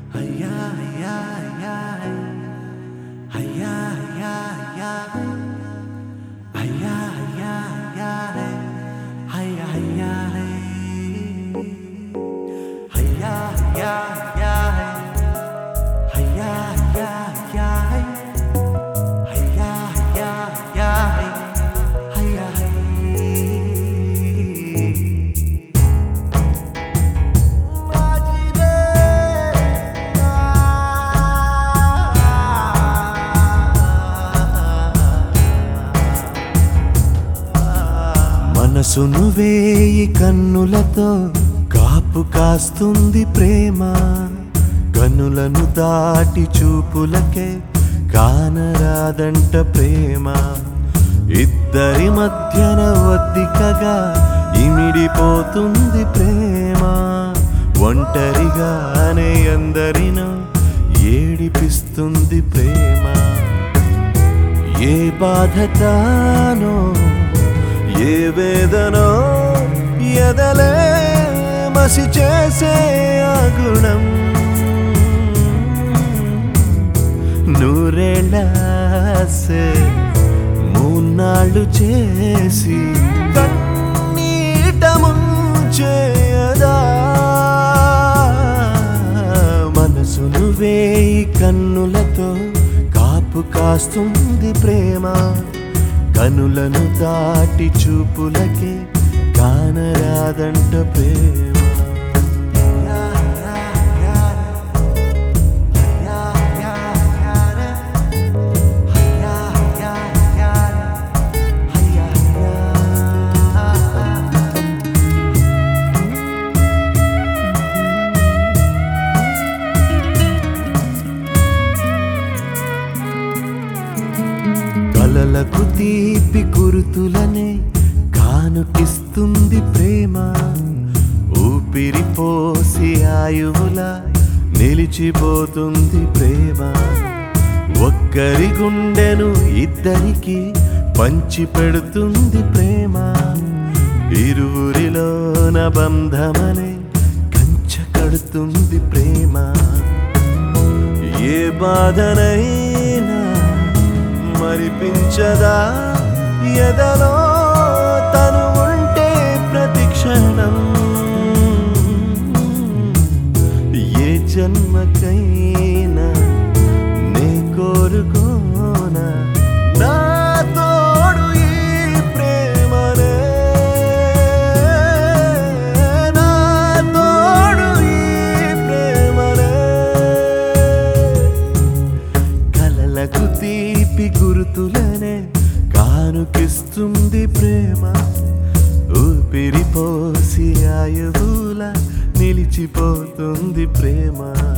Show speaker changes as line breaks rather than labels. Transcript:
అయ్యా అయ్యా అయ్యా అయ్యా అయ్యా అయ్యా అయ్యా అయ్యా అయ్యా అయ్యా అయ్యా అయ్యా అయ్యా అయ్యా అయ్యా మనసును వేయి కన్నులతో కాపు కాస్తుంది ప్రేమ కన్నులను దాటి చూపులకే కానరాదంట ప్రేమ ఇద్దరి మధ్యన ఒద్దికగా ఇమిడిపోతుంది ప్రేమ ఒంటరిగానే అందరినో ఏడిపిస్తుంది ప్రేమ ఏ బాధ తానో ఏ వేదనో ఎదలే మసి చేసే ఆ గుణం నూరేళ్ళసే మూన్నాళ్ళు చేసి కన్నీట ముంచేయదా మనసును వేయి కన్నులతో కాపు కాస్తుంది ప్రేమ కనులను దాటి చూపులకే కానరాదంట ప్రేమ కలలకు తీపి గురుతులనే కానుకిస్తుంది ప్రేమ ఊపిరి పోసి ఆయువులా నిలిచిపోతుంది ప్రేమ ఒక్కరి గుండెను ఇద్దరికి పంచి పెడుతుంది ప్రేమ ఇరువురిలోన బంధమనే కంచ కడుతుంది ప్రేమ ఏ బాధనైనా మరిపించదా ఎదలో తను ఉంటే ప్రతి క్షణం ఏ జన్మకైనా నే కోరుకోనా నా తోడు ఈ ప్రేమనే నా తోడు ఈ ప్రేమనే కలలకు తీపి గుర్తులనే కానుకిస్తుంది ప్రేమ ఊపిరి పోసి ఆయువుల నిలిచిపోతుంది ప్రేమ